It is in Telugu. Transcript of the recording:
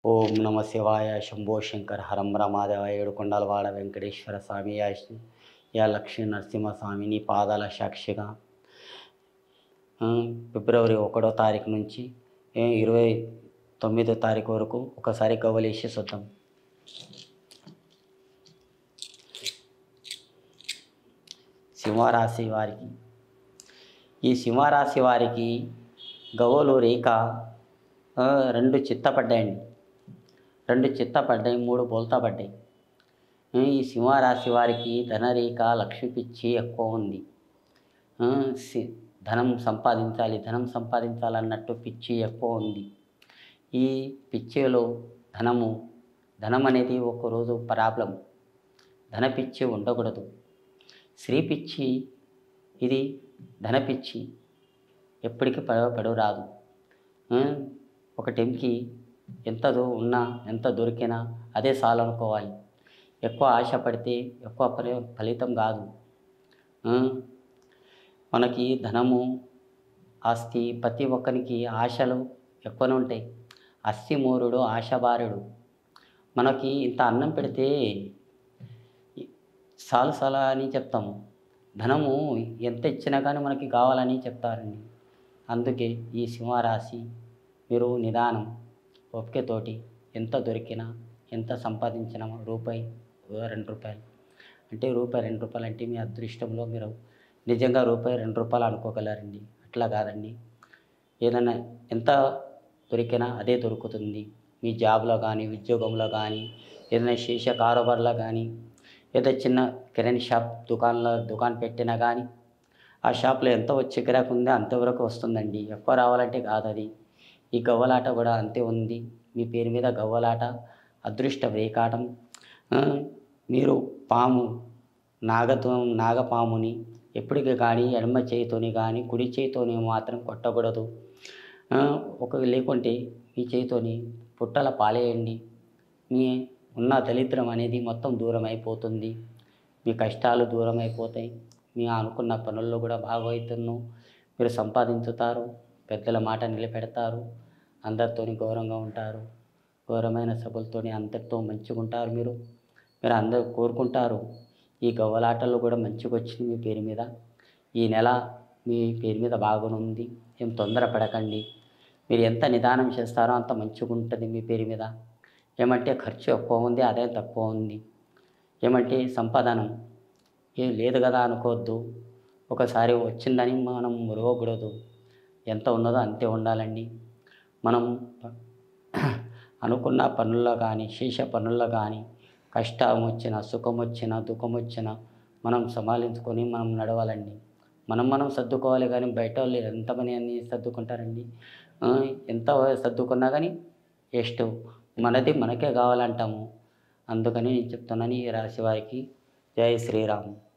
ఓం నమ శివాయ శంభో శంకర్ హరం రమాదేవ ఏడుకొండలవాడ వెంకటేశ్వర స్వామి యా శ్రీ- యా లక్ష్మీ నరసింహస్వామి నీ పాదాల సాక్షిగా ఆ, ఫిబ్రవరి ఒకటో తారీఖు నుంచి ఏ, ఇరవై తొమ్మిదో తారీఖు వరకు ఒకసారి గవ్వలేసి చూద్దాం సింహరాశి వారికి ఈ సింహరాశి వారికి గవ్వలు రేఖ ఆ, రెండు చిత్త పడ్డాయండి రెండు చిత్త పడ్డాయి మూడు బోల్తా పడ్డాయి ఆ, ఈ సింహరాశి వారికి ధనరేఖ లక్ష్మి పిచ్చి ఎక్కువ ఉంది ఆ, సి- ధనం సంపాదించాలి ధనం సంపాదించాలన్నట్టు పిచ్చి ఎక్కువ ఉంది ఈ పిచ్చిలో ధనము ధనం అనేది ఒకరోజు ప్రాబ్లం ధన పిచ్చి ఉండకూడదు స్త్రీ పిచ్చి ఇది ధన పిచ్చి ఎప్పటికీ పడ పడవ రాదు ఆ, ఒక టెంకి ఎంత దో- ఉన్నా ఎంత దొరికినా అదే చాలు అనుకోవాలి ఎక్కువ ఆశ పడితే ఎక్కువ ఫలి ఫలితం కాదు ఆ, మనకి ధనము ఆస్తి ప్రతి ఒక్కరికి ఆశలు ఎక్కువనే ఉంటాయి అస్తి మూరుడు ఆశభారుడు మనకి ఇంత అన్నం పెడితే సాలు సలా అని చెప్తాము ధనము ఎంత ఇచ్చినా కానీ మనకి కావాలని చెప్తారండి అందుకే ఈ సింహరాశి మీరు నిదానం ఓపికతోటి ఎంత దొరికినా ఎంత సంపాదించినా రూపాయి ఓ రెండు రూపాయలు అంటే రూపాయి రెండు రూపాయలు అంటే మీ అదృష్టంలో మీరు నిజంగా రూపాయి రెండు రూపాయలు అనుకోగలరండి అట్లా కాదండి ఏదైనా ఎంత దొరికినా అదే దొరుకుతుంది మీ జాబ్లో కానీ ఉద్యోగంలో కానీ ఏదైనా శేష కారోబార్లో కానీ ఏదో చిన్న కిరాణా షాప్ దుకాణంలో దుకాణం పెట్టినా కానీ ఆ షాప్లో ఎంత వచ్చే గిరాకు ఉందో అంతవరకు వస్తుందండి ఎక్కువ రావాలంటే కాదు అది ఈ గవ్వలాట కూడా అంతే ఉంది మీ పేరు మీద గవ్వలాట అదృష్ట వేకాటం ఆ, మీరు పాము నాగతో నాగపాముని ఎప్పటికీ కానీ ఎడమ చేయితోని కానీ కుడి చేయితోని మాత్రం కొట్టకూడదు ఆ, ఒక లేకుంటే మీ చేయితోని పుట్టల పాలేయండి మీ ఉన్న దరిద్రం అనేది మొత్తం దూరం అయిపోతుంది మీ కష్టాలు దూరం అయిపోతాయి మీ అనుకున్న పనుల్లో కూడా భాగవుతును మీరు సంపాదించుతారు పెద్దల మాట నిలబెడతారు అందరితోని గౌరవంగా ఉంటారు గౌరవమైన సభలతోని అందరితో మంచిగా ఉంటారు మీరు మీరు అందరూ కోరుకుంటారు ఈ గవ్వలాటల్లో కూడా మంచిగా వచ్చింది మీ పేరు మీద ఈ నెల మీ పేరు మీద బాగునుంది ఏం తొందర పడకండి మీరు ఎంత నిదానం చేస్తారో అంత మంచిగా ఉంటుంది మీ పేరు మీద ఏమంటే ఖర్చు ఎక్కువ ఉంది ఆదాయం తక్కువ ఉంది ఏమంటే సంపాదనం ఏం లేదు కదా అనుకోవద్దు ఒకసారి వచ్చిందని మనం మురవకూడదు ఎంత ఉన్నదో అంతే ఉండాలండి మనం ప- అనుకున్న పనుల్లో కానీ శేష పనుల్లో కానీ కష్టం వచ్చినా సుఖం వచ్చినా దుఃఖం వచ్చినా మనం సమాలించుకొని మనం నడవాలండి మనం మనం సర్దుకోవాలి కానీ బయట వాళ్ళు ఎంతమంది అన్ని సర్దుకుంటారండి ఆ, ఎంత సర్దుకున్నా కానీ వేస్ట్ మనది మనకే కావాలంటాము అందుకని నేను చెప్తున్నాను ఈ రాశి వారికి జై శ్రీరామ్